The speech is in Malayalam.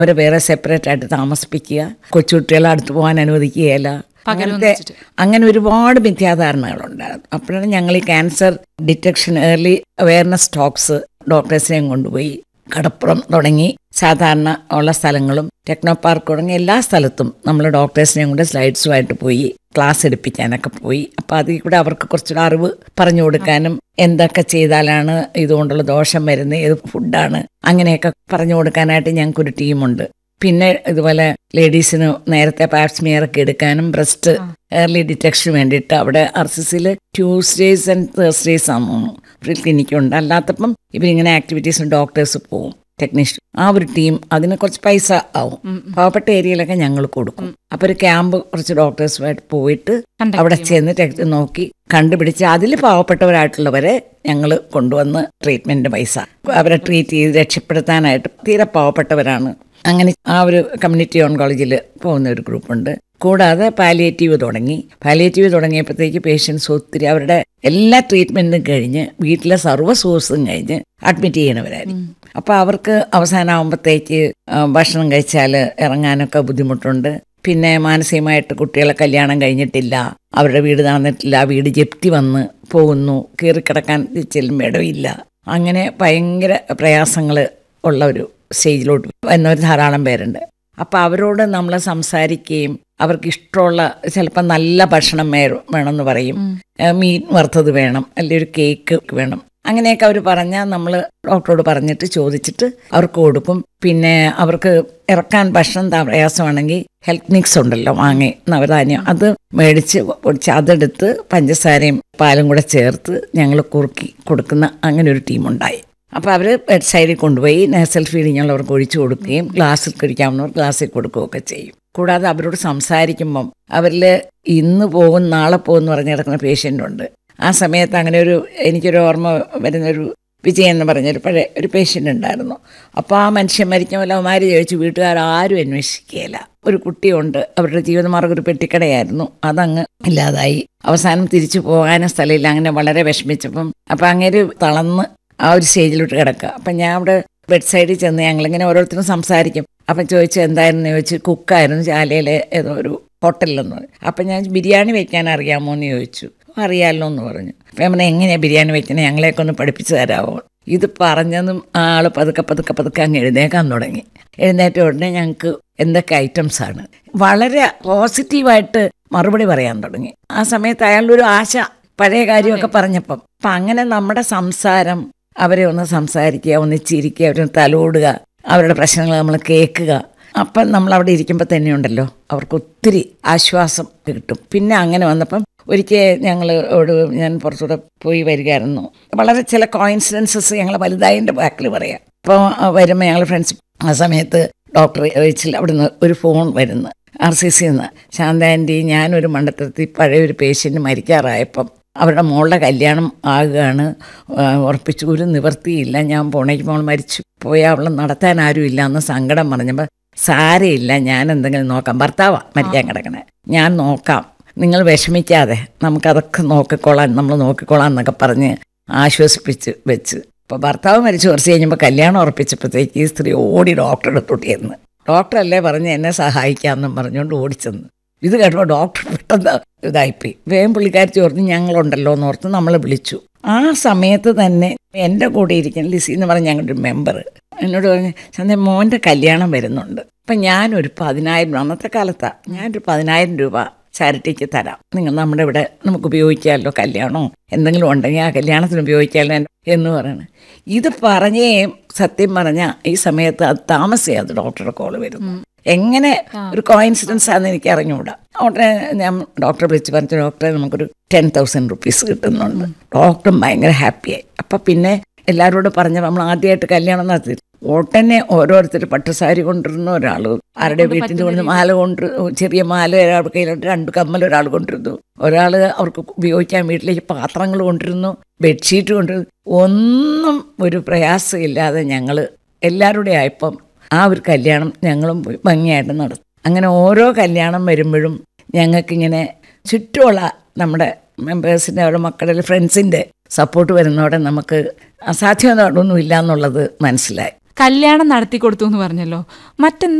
അവരെ വേറെ സെപ്പറേറ്റ് ആയിട്ട് താമസിപ്പിക്കുക കൊച്ചുകുട്ടികളെ അടുത്ത് പോകാൻ അനുവദിക്കുകയില്ല അങ്ങനത്തെ അങ്ങനെ ഒരുപാട് മിഥ്യാധാരണകളുണ്ടായിരുന്നു അപ്പോഴാണ് ഞങ്ങൾ ഈ cancer detection early awareness talks ഡോക്ടേഴ്സിനെയും കൊണ്ടുപോയി കടപ്പുറം തുടങ്ങി സാധാരണ ഉള്ള സ്ഥലങ്ങളും ടെക്നോ പാർക്ക് തുടങ്ങി എല്ലാ സ്ഥലത്തും നമ്മൾ ഡോക്ടേഴ്സിനെയും കൊണ്ട് സ്ലൈഡ്സുമായിട്ട് പോയി ക്ലാസ് എടുപ്പിക്കാനൊക്കെ പോയി അപ്പോൾ അതിൽ കൂടെ അവർക്ക് കുറച്ചുകൂടെ അറിവ് പറഞ്ഞു കൊടുക്കാനും എന്തൊക്കെ ചെയ്താലാണ് ഇതുകൊണ്ടുള്ള ദോഷം വരുന്നത് ഏത് ഫുഡാണ് അങ്ങനെയൊക്കെ പറഞ്ഞു കൊടുക്കാനായിട്ട് ഞങ്ങൾക്കൊരു ടീമുണ്ട് പിന്നെ ഇതുപോലെ ലേഡീസിന് നേരത്തെ പാപ്സ്മിയർ ഒക്കെ എടുക്കാനും ബ്രസ്റ്റ് ഏർലി ഡിറ്റക്ഷന് വേണ്ടിയിട്ട് അവിടെ ആർ സി സിയിൽ ട്യൂസ്ഡേയ്സ് ആൻഡ് തേഴ്സ്ഡേയ്സ് ആണെന്ന് ഫ്രീ ക്ലിനിക്കുണ്ട് അല്ലാത്തപ്പം ഇവരിങ്ങനെ ആക്ടിവിറ്റീസിന് ഡോക്ടേഴ്സ് പോവും ടെക്നീഷ്യൻ ആ ഒരു ടീം അതിന് കുറച്ച് പൈസ ആവും പാവപ്പെട്ട ഏരിയയിലൊക്കെ ഞങ്ങൾ കൊടുക്കും അപ്പോൾ ഒരു ക്യാമ്പ് കുറച്ച് ഡോക്ടേഴ്സുമായിട്ട് പോയിട്ട് അവിടെ ചെന്ന് ടെക്സ്റ്റ് നോക്കി കണ്ടുപിടിച്ച് അതിൽ പാവപ്പെട്ടവരായിട്ടുള്ളവരെ ഞങ്ങൾ കൊണ്ടുവന്ന് ട്രീറ്റ്മെൻറ്റ് പൈസ അവരെ ട്രീറ്റ് ചെയ്ത് രക്ഷപ്പെടുത്താനായിട്ട് തീരെ പാവപ്പെട്ടവരാണ് അങ്ങനെ ആ ഒരു കമ്മ്യൂണിറ്റി ഓൺകോളജിയിൽ പോകുന്ന ഒരു ഗ്രൂപ്പുണ്ട് കൂടാതെ പാലിയേറ്റീവ് തുടങ്ങി പാലിയേറ്റീവ് തുടങ്ങിയപ്പോഴത്തേക്ക് പേഷ്യൻസ് ഒത്തിരി അവരുടെ എല്ലാ ട്രീറ്റ്മെൻറ്റും കഴിഞ്ഞ് വീട്ടിലെ സർവ്വ സോഴ്സും കഴിഞ്ഞ് അഡ്മിറ്റ് ചെയ്യണവരായിരിക്കും അപ്പോൾ അവർക്ക് അവസാനമാകുമ്പോഴത്തേക്ക് ഭക്ഷണം കഴിച്ചാൽ ഇറങ്ങാനൊക്കെ ബുദ്ധിമുട്ടുണ്ട് പിന്നെ മാനസികമായിട്ട് കുട്ടികളെ കല്യാണം കഴിഞ്ഞിട്ടില്ല അവരുടെ വീട് നടന്നിട്ടില്ല വീട് ജപ്തി വന്ന് പോകുന്നു കീറിക്കിടക്കാൻ ചെല്ലുമ്പോൾ ഇടവില്ല അങ്ങനെ ഭയങ്കര പ്രയാസങ്ങൾ ഉള്ള ഒരു സ്റ്റേജിലോട്ട് എന്നവർ ധാരാളം പേരുണ്ട് അപ്പോൾ അവരോട് നമ്മൾ സംസാരിക്കുകയും അവർക്ക് ഇഷ്ടമുള്ള ചിലപ്പോൾ നല്ല ഭക്ഷണം വേ- വേണമെന്ന് പറയും ഏഹ് മീൻ വറുത്തത് വേണം അല്ലെങ്കിൽ ഒരു കേക്ക് വേണം അങ്ങനെയൊക്കെ അവർ പറഞ്ഞാൽ നമ്മൾ ഡോക്ടറോട് പറഞ്ഞിട്ട് ചോദിച്ചിട്ട് അവർക്ക് കൊടുക്കും പിന്നെ അവർക്ക് ഇറക്കാൻ ഭക്ഷണം ത- പ്രയാസമാണെങ്കിൽ ഹെൽത്ത് മിക്സ് ഉണ്ടല്ലോ വാങ്ങി നവധാന്യം അത് മേടിച്ച് പൊടിച്ച് അതെടുത്ത് പഞ്ചസാരയും പാലും കൂടെ ചേർത്ത് ഞങ്ങൾ കുറുക്കി കൊടുക്കുന്ന അങ്ങനെ ഒരു ടീമുണ്ടായി അപ്പോൾ അവർ ബെഡ് സൈഡിൽ കൊണ്ടുപോയി നേസൽ ഫീഡിങ് ഉള്ളവർക്ക് ഒഴിച്ചു കൊടുക്കുകയും ഗ്ലാസ്സിൽ കഴിക്കാവുന്നവർ ഗ്ലാസ്സിൽ കൊടുക്കുകയൊക്കെ ചെയ്യും കൂടാതെ അവരോട് സംസാരിക്കുമ്പം അവരിൽ ഇന്ന് പോകും നാളെ പോകും എന്ന് പറഞ്ഞ് കിടക്കുന്ന പേഷ്യൻ്റ് ഉണ്ട് ആ സമയത്ത് അങ്ങനെ ഒരു എനിക്കൊരു ഓർമ്മ വരുന്നൊരു വിജയൻ എന്ന് പറഞ്ഞൊരു പഴയ ഒരു പേഷ്യൻ്റ് ഉണ്ടായിരുന്നു അപ്പോൾ ആ മനുഷ്യൻ മരിക്കുമ്പോൾ അവന്മാർ ചോദിച്ചു വീട്ടുകാർ ആരും അന്വേഷിക്കുകയില്ല ഒരു കുട്ടിയുണ്ട് അവരുടെ ജീവിതമാർഗ്ഗം ഒരു പെട്ടിക്കടയായിരുന്നു അതങ്ങ് ഇല്ലാതായി അവസാനം തിരിച്ചു പോകാനും സ്ഥലമില്ല അങ്ങനെ വളരെ വിഷമിച്ചപ്പം അപ്പം അങ്ങനെ തളർന്ന് ആ ഒരു സ്റ്റേജിലോട്ട് കിടക്കുക അപ്പം ഞാൻ അവിടെ ബെഡ് സൈഡിൽ ചെന്ന് ഞങ്ങളിങ്ങനെ ഓരോരുത്തരും സംസാരിക്കും അപ്പം ചോദിച്ചു എന്തായിരുന്നു ചോദിച്ചു കുക്കായിരുന്നു ചാലയിലെ ഏതോ ഒരു ഹോട്ടലിലെന്ന് പറഞ്ഞു അപ്പം ഞാൻ ബിരിയാണി വെക്കാൻ അറിയാമോ എന്ന് ചോദിച്ചു അറിയാമല്ലോ എന്ന് പറഞ്ഞു അപ്പം ഞാൻ പറഞ്ഞു എങ്ങനെയാണ് ബിരിയാണി വെക്കണേ ഞങ്ങളെയൊക്കെ ഒന്ന് പഠിപ്പിച്ചു തരാമോ ഇത് പറഞ്ഞതും ആൾ പതുക്കെ പതുക്കെ പതുക്കെ അങ്ങ് എഴുന്നേക്കാൻ തുടങ്ങി എഴുന്നേറ്റ ഉടനെ ഞങ്ങൾക്ക് എന്തൊക്കെ ഐറ്റംസ് ആണ് വളരെ പോസിറ്റീവായിട്ട് മറുപടി പറയാൻ തുടങ്ങി ആ സമയത്ത് അയാളുടെ ഒരു ആശ പഴയ കാര്യമൊക്കെ പറഞ്ഞപ്പം അപ്പം അങ്ങനെ നമ്മുടെ സംസാരം അവരെ ഒന്ന് സംസാരിക്കുക ഒന്ന് ചിരിക്കുക അവരെ ഒന്ന് തലോടുക അവരുടെ പ്രശ്നങ്ങൾ നമ്മൾ കേൾക്കുക അപ്പം നമ്മൾ അവിടെ ഇരിക്കുമ്പോൾ തന്നെ ഉണ്ടല്ലോ അവർക്ക് ഒത്തിരി ആശ്വാസം കിട്ടും പിന്നെ അങ്ങനെ വന്നപ്പം ഒരിക്കൽ ഞങ്ങൾ ഞാൻ പുറത്തൂടെ പോയി വരികയായിരുന്നു വളരെ ചില കോയിൻസിഡൻസസ് ഞങ്ങൾ വലുതായതിൻ്റെ ബാക്കിൽ പറയാം അപ്പോൾ വരുമ്പോൾ ഞങ്ങൾ ഫ്രണ്ട്സ് ആ സമയത്ത് ഡോക്ടർ ചോദിച്ചില്ല അവിടുന്ന് ഒരു ഫോൺ വരുന്നു ആർ സി സി നിന്ന് ശാന്ത ആൻറ്റി ഞാനൊരു മണ്ഡലത്തിൽ പഴയ ഒരു പേഷ്യൻ്റ് മരിക്കാറായപ്പം അവരുടെ മോളുടെ കല്യാണം ആകുകയാണ് ആ, ഉറപ്പിച്ചു ഒരു നിവൃത്തിയില്ല ഞാൻ പോണേക്ക് മോൾ മരിച്ചു പോയാൽ അവളെ നടത്താൻ ആരും ഇല്ല എന്ന് സങ്കടം പറഞ്ഞപ്പോൾ സാരയില്ല ഞാൻ എന്തെങ്കിലും നോക്കാം ഭർത്താവാ മരിക്കാൻ കിടക്കണേ ഞാൻ നോക്കാം നിങ്ങൾ വിഷമിക്കാതെ നമുക്കതൊക്കെ നോക്കിക്കോളാം നമ്മൾ നോക്കിക്കോളാം എന്നൊക്കെ പറഞ്ഞ് ആശ്വസിപ്പിച്ച് വെച്ച് അപ്പോൾ ഭർത്താവ് മരിച്ചു കുറച്ച് കഴിഞ്ഞപ്പോൾ കല്യാണം ഉറപ്പിച്ചപ്പോഴത്തേക്ക് ഈ സ്ത്രീ ഓടി ഡോക്ടറുടെ അടുത്തോട്ടിയെന്ന് ഡോക്ടറല്ലേ പറഞ്ഞ് എന്നെ സഹായിക്കാമെന്നും പറഞ്ഞുകൊണ്ട് ഓടിച്ചെന്ന് ഇത് കേട്ടപ്പോൾ ഡോക്ടർ പെട്ടെന്ന് ഇതായിപ്പോയി വേഗം പുള്ളിക്കാരി ചോർന്ന് ഞങ്ങളുണ്ടല്ലോ എന്ന് ഓർത്ത് നമ്മളെ വിളിച്ചു ആ സമയത്ത് തന്നെ എൻ്റെ കൂടെ ഇരിക്കുന്ന ലിസി എന്ന് പറഞ്ഞ ഞങ്ങളുടെ ഒരു മെമ്പർ എന്നോട് പറഞ്ഞു ചന്ത മോൻ്റെ കല്യാണം വരുന്നുണ്ട് അപ്പം ഞാനൊരു പതിനായിരം രൂപ അന്നത്തെ കാലത്താണ് ഞാനൊരു പതിനായിരം രൂപ ചാരിറ്റിക്ക് തരാം നിങ്ങൾ നമ്മുടെ ഇവിടെ നമുക്ക് ഉപയോഗിക്കാമല്ലോ കല്യാണമോ എന്തെങ്കിലും ഉണ്ടെങ്കിൽ ആ കല്യാണത്തിന് ഉപയോഗിക്കാമല്ലോ എന്ന് പറയണം ഇത് പറഞ്ഞേ സത്യം പറഞ്ഞ ഈ സമയത്ത് അത് താമസിയാതെ ഡോക്ടറുടെ കോള് വരുന്നു എങ്ങനെ ഒരു കോയിൻസിഡൻസ് ആണെന്ന് എനിക്ക് അറിഞ്ഞുകൂടാ ഉടനെ ഞാൻ ഡോക്ടറെ വിളിച്ച് പറഞ്ഞു ഡോക്ടറെ നമുക്കൊരു ടെൻ തൗസൻഡ് റുപ്പീസ് കിട്ടുന്നുണ്ട് ഡോക്ടറും ഭയങ്കര ഹാപ്പിയായി അപ്പം പിന്നെ എല്ലാവരോടും പറഞ്ഞ നമ്മൾ ആദ്യമായിട്ട് കല്യാണം നടത്തി ഉടനെ ഓരോരുത്തർ പട്ടുസാരി കൊണ്ടിരുന്ന ഒരാൾ ആരുടെ വീട്ടിൽ കൊണ്ട് മാല കൊണ്ട് ചെറിയ മാല ഒരാളുടെ കയ്യിലുണ്ട് രണ്ട് കമ്മൽ ഒരാൾ കൊണ്ടിരുന്നു ഒരാൾ അവർക്ക് ഉപയോഗിക്കാൻ വീട്ടിലേക്ക് പാത്രങ്ങൾ കൊണ്ടിരുന്നു ബെഡ്ഷീറ്റ് കൊണ്ടിരുന്നു ഒന്നും ഒരു പ്രയാസമില്ലാതെ ഞങ്ങൾ എല്ലാവരുടെ ആയപ്പം ആ ഒരു കല്യാണം ഞങ്ങളും പോയി ഭംഗിയായിട്ട് നടത്തും അങ്ങനെ ഓരോ കല്യാണം വരുമ്പോഴും ഞങ്ങൾക്കിങ്ങനെ ചുറ്റുമുള്ള നമ്മുടെ മെമ്പേഴ്സിൻ്റെ അവരുടെ മക്കളുടെ ഫ്രണ്ട്സിൻ്റെ സപ്പോർട്ട് വരുന്നതോടെ നമുക്ക് അസാധ്യമൊന്നും ഇല്ല എന്നുള്ളത് മനസ്സിലായി കല്യാണം നടത്തി കൊടുത്തു എന്ന് പറഞ്ഞല്ലോ മറ്റെന്ത്